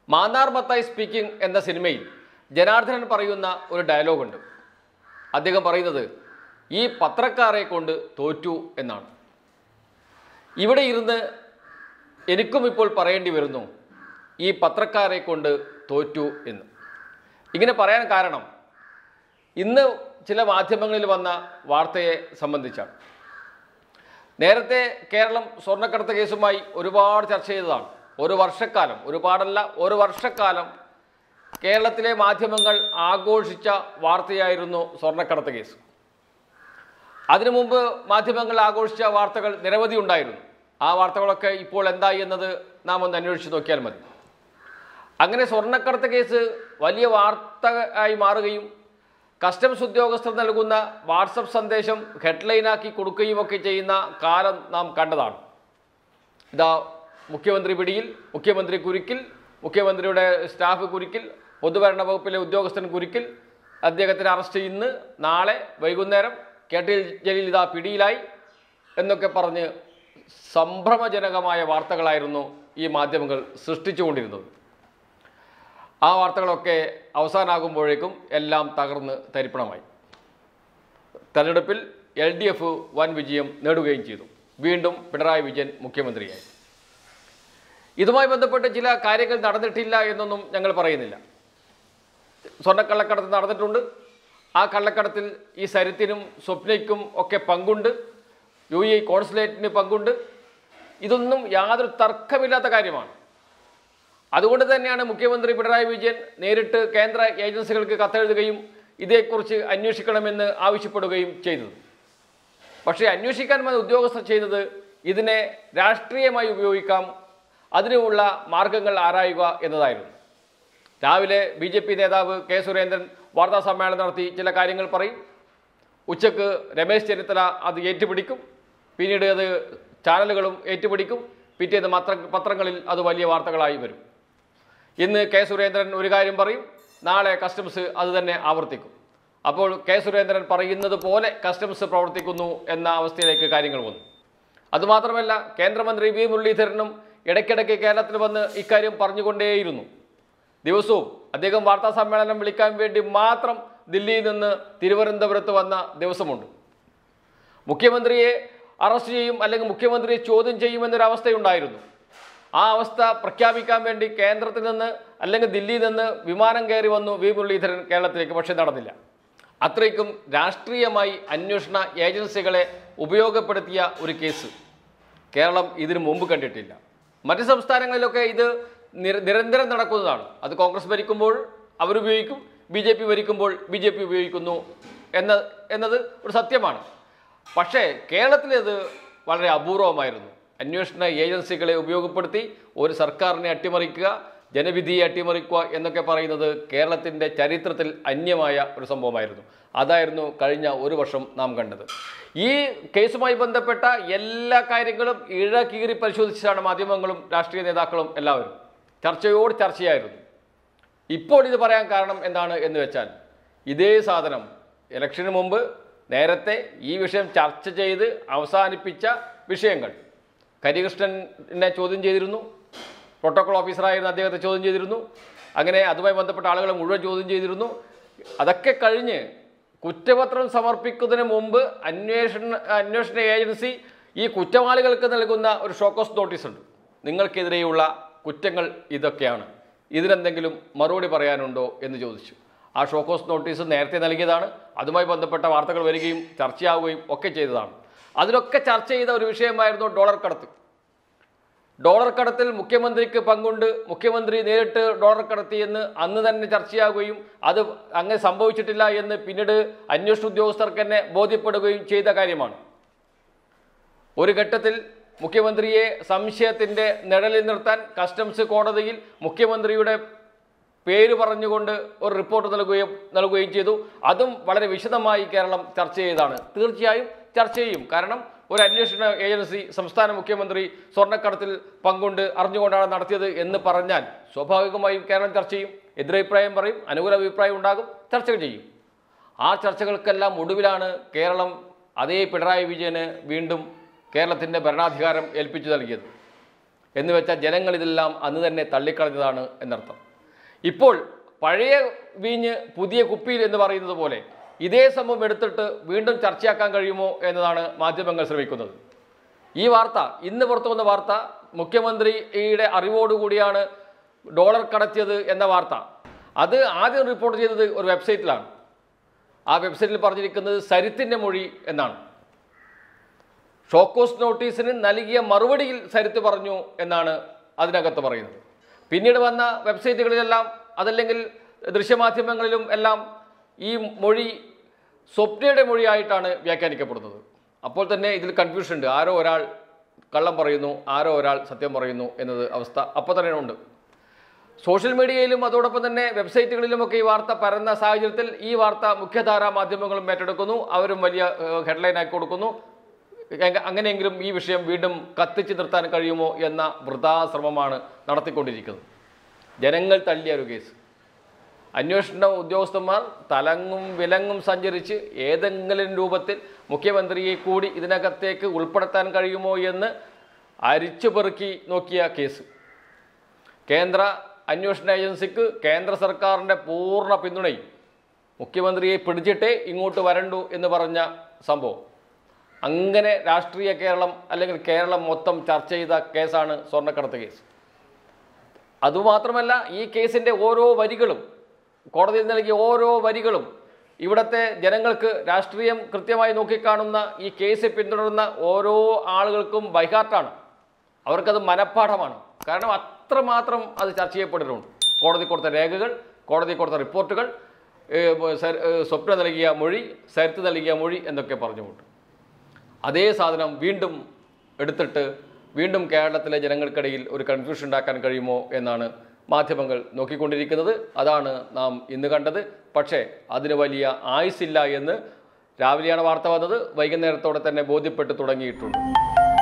Mannar Mathai speaking എന്ന സിനിമയിൽ ജനാർദ്ദനൻ പറയുന്ന ഒരു ഡയലോഗുണ്ട് അദ്ദേഹം പറയുന്നത് ഈ പത്രക്കാരെ കൊണ്ട് തോറ്റു എന്നാണ് ഇവിടെ ഇരുന്ന് എനിക്കും ഇപ്പോൾ പറയേണ്ടി വരുന്നു ഈ പത്രക്കാരെ കൊണ്ട് തോറ്റു എന്ന് ഇങ്ങനെ പറയാൻ കാരണം ഇന്ന് ചില മാധ്യമങ്ങളിൽ വന്ന വാർത്തയെ സംബന്ധിച്ചാണ് നേരത്തെ കേരളം സ്വർണ്ണക്കടത്ത് കേസുമായി ഒരുപാട് ചർച്ച ചെയ്തതാണ് ഒരു വർഷക്കാലം ഒരുപാടല്ല ഒരു വർഷക്കാലം കേരളത്തിലെ മാധ്യമങ്ങൾ ആഘോഷിച്ച വാർത്തയായിരുന്നു സ്വർണ്ണക്കടത്ത് കേസ് അതിനു മുമ്പ് മാധ്യമങ്ങൾ ആഘോഷിച്ച വാർത്തകൾ നിരവധി ഉണ്ടായിരുന്നു ആ വാർത്തകളൊക്കെ ഇപ്പോൾ എന്തായി എന്നത് നാം ഒന്ന് അന്വേഷിച്ച് നോക്കിയാൽ മതി അങ്ങനെ സ്വർണ്ണക്കടത്ത് കേസ് വലിയ വാർത്ത ആയി മാറുകയും കസ്റ്റംസ് ഉദ്യോഗസ്ഥർ നൽകുന്ന വാട്സപ്പ് സന്ദേശം ഹെഡ്ലൈനാക്കി കൊടുക്കുകയും ഒക്കെ ചെയ്യുന്ന കാലം നാം കണ്ടതാണ് ഇതാ മുഖ്യമന്ത്രി പിടിയിൽ മുഖ്യമന്ത്രി കുരുക്കിൽ മുഖ്യമന്ത്രിയുടെ സ്റ്റാഫ് കുരുക്കിൽ പൊതുഭരണ വകുപ്പിലെ ഉദ്യോഗസ്ഥൻ കുരുക്കിൽ അദ്ദേഹത്തിന് അറസ്റ്റ് ഇന്ന് നാളെ വൈകുന്നേരം കെ ടി ജലീൽ ഇതാ പിടിയിലായി എന്നൊക്കെ പറഞ്ഞ് സംഭ്രമജനകമായ വാർത്തകളായിരുന്നു ഈ മാധ്യമങ്ങൾ സൃഷ്ടിച്ചുകൊണ്ടിരുന്നത് ആ വാർത്തകളൊക്കെ അവസാനമാകുമ്പോഴേക്കും എല്ലാം തകർന്ന് തരിപ്പണമായി തെരഞ്ഞെടുപ്പിൽ എൽ ഡി എഫ് വൻ വിജയം നേടുകയും ചെയ്തു വീണ്ടും പിണറായി വിജയൻ മുഖ്യമന്ത്രിയായി ഇതുമായി ബന്ധപ്പെട്ട് ചില കാര്യങ്ങൾ നടന്നിട്ടില്ല എന്നൊന്നും ഞങ്ങൾ പറയുന്നില്ല സ്വർണ്ണക്കള്ളക്കടത്ത് നടന്നിട്ടുണ്ട് ആ കള്ളക്കടത്തിൽ ഈ സരിത്തിനും സ്വപ്നയ്ക്കും ഒക്കെ പങ്കുണ്ട് യു എ കോൺസുലേറ്റിന് പങ്കുണ്ട് ഇതൊന്നും യാതൊരു തർക്കമില്ലാത്ത കാര്യമാണ് അതുകൊണ്ട് തന്നെയാണ് മുഖ്യമന്ത്രി പിണറായി വിജയൻ നേരിട്ട് കേന്ദ്ര ഏജൻസികൾക്ക് കത്തെഴുതുകയും ഇതേക്കുറിച്ച് അന്വേഷിക്കണമെന്ന് ആവശ്യപ്പെടുകയും ചെയ്തത് പക്ഷേ അന്വേഷിക്കാൻ വന്ന ഉദ്യോഗസ്ഥർ ചെയ്തത് ഇതിനെ രാഷ്ട്രീയമായി ഉപയോഗിക്കാം അതിനുള്ള മാർഗങ്ങൾ ആരായുക എന്നതായിരുന്നു രാവിലെ ബി ജെ പി നേതാവ് കെ സുരേന്ദ്രൻ വാർത്താ സമ്മേളനം നടത്തി ചില കാര്യങ്ങൾ പറയും ഉച്ചക്ക് രമേശ് ചെന്നിത്തല അത് ഏറ്റുപിടിക്കും പിന്നീട് അത് ചാനലുകളും ഏറ്റുപിടിക്കും പിറ്റേന്ന് പത്ര പത്രങ്ങളിൽ അത് വലിയ വാർത്തകളായി വരും ഇന്ന് കെ സുരേന്ദ്രൻ ഒരു കാര്യം പറയും നാളെ കസ്റ്റംസ് അത് തന്നെ ആവർത്തിക്കും അപ്പോൾ കെ സുരേന്ദ്രൻ പറയുന്നത് പോലെ കസ്റ്റംസ് പ്രവർത്തിക്കുന്നു എന്ന അവസ്ഥയിലേക്ക് കാര്യങ്ങൾ വന്നു അതുമാത്രമല്ല കേന്ദ്രമന്ത്രി വി മുരളീധരനും ഇടയ്ക്കിടയ്ക്ക് കേരളത്തിൽ വന്ന് ഇക്കാര്യം പറഞ്ഞുകൊണ്ടേയിരുന്നു ദിവസവും അദ്ദേഹം വാർത്താ സമ്മേളനം വിളിക്കാൻ വേണ്ടി മാത്രം ദില്ലിയിൽ നിന്ന് തിരുവനന്തപുരത്ത് വന്ന ദിവസമുണ്ട് മുഖ്യമന്ത്രിയെ അറസ്റ്റ് ചെയ്യും അല്ലെങ്കിൽ മുഖ്യമന്ത്രിയെ ചോദ്യം ചെയ്യുമെന്നൊരവസ്ഥയുണ്ടായിരുന്നു ആ അവസ്ഥ പ്രഖ്യാപിക്കാൻ വേണ്ടി കേന്ദ്രത്തിൽ നിന്ന് അല്ലെങ്കിൽ ദില്ലിയിൽ നിന്ന് വിമാനം കയറി വന്നു വി മുരളീധരൻ കേരളത്തിലേക്ക് പക്ഷേ നടന്നില്ല അത്രയ്ക്കും രാഷ്ട്രീയമായി അന്വേഷണ ഏജൻസികളെ ഉപയോഗപ്പെടുത്തിയ ഒരു കേസ് കേരളം ഇതിനു മുമ്പ് കണ്ടിട്ടില്ല മറ്റ് സംസ്ഥാനങ്ങളിലൊക്കെ ഇത് നിര- നിരന്തരം നടക്കുന്നതാണ് അത് കോൺഗ്രസ് ഭരിക്കുമ്പോൾ അവരുപയോഗിക്കും ബി ജെ പി ഭരിക്കുമ്പോൾ ബി ജെ പി ഉപയോഗിക്കുന്നു എന്ന എന്നത് ഒരു സത്യമാണ് പക്ഷേ കേരളത്തിലേത് വളരെ അപൂർവമായിരുന്നു അന്വേഷണ ഏജൻസികളെ ഉപയോഗപ്പെടുത്തി ഒരു സർക്കാരിനെ അട്ടിമറിക്കുക ജനവിധിയെ അട്ടിമറിക്കുക എന്നൊക്കെ പറയുന്നത് കേരളത്തിൻ്റെ ചരിത്രത്തിൽ അന്യമായ ഒരു സംഭവമായിരുന്നു അതായിരുന്നു കഴിഞ്ഞ ഒരു വർഷം നാം കണ്ടത് ഈ കേസുമായി ബന്ധപ്പെട്ട എല്ലാ കാര്യങ്ങളും ഇഴകീറി പരിശോധിച്ചാണ് മാധ്യമങ്ങളും രാഷ്ട്രീയ നേതാക്കളും എല്ലാവരും ചർച്ചയോട് ചർച്ചയായിരുന്നു ഇപ്പോൾ ഇത് പറയാൻ കാരണം എന്താണ് എന്ന് വെച്ചാൽ ഇതേ സാധനം ഇലക്ഷന് മുമ്പ് നേരത്തെ ഈ വിഷയം ചർച്ച ചെയ്ത് അവസാനിപ്പിച്ച വിഷയങ്ങൾ കരികൃഷ്ണനെ ചോദ്യം ചെയ്തിരുന്നു പ്രോട്ടോകോൾ ഓഫീസറായിരുന്ന അദ്ദേഹത്തെ ചോദ്യം ചെയ്തിരുന്നു അങ്ങനെ അതുമായി ബന്ധപ്പെട്ട ആളുകളെ മുഴുവൻ ചോദ്യം ചെയ്തിരുന്നു അതൊക്കെ കഴിഞ്ഞ് കുറ്റപത്രം സമർപ്പിക്കുന്നതിന് മുമ്പ് അന്വേഷണ അന്വേഷണ ഏജൻസി ഈ കുറ്റവാളികൾക്ക് നൽകുന്ന ഒരു ഷോക്കോസ് നോട്ടീസ് ഉണ്ട് നിങ്ങൾക്കെതിരെയുള്ള കുറ്റങ്ങൾ ഇതൊക്കെയാണ് ഇതിനെന്തെങ്കിലും മറുപടി പറയാനുണ്ടോ എന്ന് ചോദിച്ചു ആ ഷോക്കോസ് നോട്ടീസ് നേരത്തെ നൽകിയതാണ് അതുമായി ബന്ധപ്പെട്ട വാർത്തകൾ വരികയും ചർച്ചയാവുകയും ഒക്കെ ചെയ്തതാണ് അതിലൊക്കെ ചർച്ച ചെയ്ത ഒരു വിഷയമായിരുന്നു ഡോളർ കടത്ത് ഡോളർ കടത്തിൽ മുഖ്യമന്ത്രിക്ക് പങ്കുണ്ട് മുഖ്യമന്ത്രി നേരിട്ട് ഡോളർ കടത്തിയെന്ന് അന്ന് തന്നെ ചർച്ചയാവുകയും അത് അങ്ങനെ സംഭവിച്ചിട്ടില്ല എന്ന് പിന്നീട് അന്വേഷണ ഉദ്യോഗസ്ഥർക്ക് തന്നെ ബോധ്യപ്പെടുകയും ചെയ്ത കാര്യമാണ് ഒരു ഘട്ടത്തിൽ മുഖ്യമന്ത്രിയെ സംശയത്തിൻ്റെ നിഴലിൽ നിർത്താൻ കസ്റ്റംസ് കോടതിയിൽ മുഖ്യമന്ത്രിയുടെ പേര് പറഞ്ഞുകൊണ്ട് ഒരു റിപ്പോർട്ട് നൽകുകയും നൽകുകയും ചെയ്തു അതും വളരെ വിശദമായി കേരളം ചർച്ച ചെയ്തതാണ് തീർച്ചയായും ചർച്ച ചെയ്യും കാരണം ഒരു അന്വേഷണ ഏജൻസി സംസ്ഥാന മുഖ്യമന്ത്രി സ്വർണ്ണക്കടത്തിൽ പങ്കുണ്ട് അറിഞ്ഞുകൊണ്ടാണ് നടത്തിയത് എന്ന് പറഞ്ഞാൽ സ്വാഭാവികമായും കേരളം ചർച്ച ചെയ്യും എതിരഭിപ്രായം പറയും അനുകൂല അഭിപ്രായം ഉണ്ടാകും ചർച്ചകൾ ചെയ്യും ആ ചർച്ചകൾക്കെല്ലാം ഒടുവിലാണ് കേരളം അതേ പിണറായി വിജയന് വീണ്ടും കേരളത്തിൻ്റെ ഭരണാധികാരം ഏൽപ്പിച്ചു നൽകിയത് എന്ന് വെച്ചാൽ ജനങ്ങൾ ഇതെല്ലാം അന്ന് തന്നെ തള്ളിക്കളഞ്ഞതാണ് എന്നർത്ഥം ഇപ്പോൾ പഴയ വീഞ്ഞ് പുതിയ കുപ്പിയിൽ എന്ന് പറയുന്നത് പോലെ ഇതേ സംഭവം എടുത്തിട്ട് വീണ്ടും ചർച്ചയാക്കാൻ കഴിയുമോ എന്നതാണ് മാധ്യമങ്ങൾ ശ്രമിക്കുന്നത് ഈ വാർത്ത ഇന്ന് പുറത്തു വന്ന വാർത്ത മുഖ്യമന്ത്രിയുടെ അറിവോടുകൂടിയാണ് ഡോളർ കടത്തിയത് എന്ന വാർത്ത അത് ആദ്യം റിപ്പോർട്ട് ചെയ്തത് ഒരു വെബ്സൈറ്റിലാണ് ആ വെബ്സൈറ്റിൽ പറഞ്ഞിരിക്കുന്നത് സരിത്തിൻ്റെ മൊഴി എന്നാണ് ഷോക്കോസ് നോട്ടീസിന് നൽകിയ മറുപടിയിൽ സരിത്ത് പറഞ്ഞു എന്നാണ് അതിനകത്ത് പറയുന്നത് പിന്നീട് വന്ന വെബ്സൈറ്റുകളിലെല്ലാം അതല്ലെങ്കിൽ ദൃശ്യമാധ്യമങ്ങളിലും എല്ലാം ഈ മൊഴി സ്വപ്നയുടെ മൊഴിയായിട്ടാണ് വ്യാഖ്യാനിക്കപ്പെടുന്നത് അപ്പോൾ തന്നെ ഇതിൽ കൺഫ്യൂഷൻ ഉണ്ട് ആരോ ഒരാൾ കള്ളം പറയുന്നു ആരോ ഒരാൾ സത്യം പറയുന്നു എന്നത് അവസ്ഥ അപ്പോൾ തന്നെ ഉണ്ട് സോഷ്യൽ മീഡിയയിലും അതോടൊപ്പം തന്നെ വെബ്സൈറ്റുകളിലുമൊക്കെ ഈ വാർത്ത പരന്ന സാഹചര്യത്തിൽ ഈ വാർത്ത മുഖ്യധാരാ മാധ്യമങ്ങളും ഏറ്റെടുക്കുന്നു അവരും വലിയ ഹെഡ്ലൈൻ ആക്കി കൊടുക്കുന്നു എങ്ക- അങ്ങനെയെങ്കിലും ഈ വിഷയം വീണ്ടും കത്തിച്ച് നിർത്താൻ കഴിയുമോ എന്ന വൃഥാശ്രമമാണ് നടത്തിക്കൊണ്ടിരിക്കുന്നത് ജനങ്ങൾ തള്ളിയ ഒരു കേസ് അന്വേഷണ ഉദ്യോഗസ്ഥന്മാർ തലങ്ങും വിലങ്ങും സഞ്ചരിച്ച് ഏതെങ്കിലും രൂപത്തിൽ മുഖ്യമന്ത്രിയെ കൂടി ഇതിനകത്തേക്ക് ഉൾപ്പെടുത്താൻ കഴിയുമോ എന്ന് അരിച്ചു പെറുക്കി നോക്കിയ കേസ് കേന്ദ്ര അന്വേഷണ ഏജൻസിക്ക് കേന്ദ്ര സർക്കാരിൻ്റെ പൂർണ്ണ പിന്തുണയും മുഖ്യമന്ത്രിയെ പിടിച്ചിട്ടേ ഇങ്ങോട്ട് വരണ്ടു എന്ന് പറഞ്ഞ സംഭവം അങ്ങനെ രാഷ്ട്രീയ കേരളം അല്ലെങ്കിൽ കേരളം മൊത്തം ചർച്ച ചെയ്ത കേസാണ് സ്വർണ്ണക്കടത്ത് കേസ് അതുമാത്രമല്ല ഈ കേസിൻ്റെ ഓരോ വരികളും കോടതിയിൽ നൽകിയ ഓരോ വരികളും ഇവിടുത്തെ ജനങ്ങൾക്ക് രാഷ്ട്രീയം കൃത്യമായി നോക്കിക്കാണുന്ന ഈ കേസ് പിന്തുടരുന്ന ഓരോ ആളുകൾക്കും ബൈഹാർട്ടാണ് അവർക്കത് മനഃപ്പാഠമാണ് കാരണം അത്രമാത്രം അത് ചർച്ച ചെയ്യപ്പെട്ടിട്ടുണ്ട് കോടതി കൊടുത്ത രേഖകൾ കോടതി കൊടുത്ത റിപ്പോർട്ടുകൾ ഏഹ്, സർ- ഏഹ്, സ്വപ്ന നൽകിയ മൊഴി സരിത്ത് നൽകിയ മൊഴി എന്നൊക്കെ പറഞ്ഞുകൊണ്ട് അതേ സാധനം വീണ്ടും എടുത്തിട്ട് വീണ്ടും കേരളത്തിലെ ജനങ്ങൾക്കിടയിൽ ഒരു കൺഫ്യൂഷൻ ഉണ്ടാക്കാൻ കഴിയുമോ എന്നാണ് മാധ്യമങ്ങൾ നോക്കിക്കൊണ്ടിരിക്കുന്നത് അതാണ് നാം ഇന്ന് കണ്ടത് പക്ഷേ അതിന് വലിയ ആയുസില്ല എന്ന് രാവിലെയാണ് വാർത്ത വന്നത് വൈകുന്നേരത്തോടെ തന്നെ ബോധ്യപ്പെട്ട് തുടങ്ങിയിട്ടുണ്ട്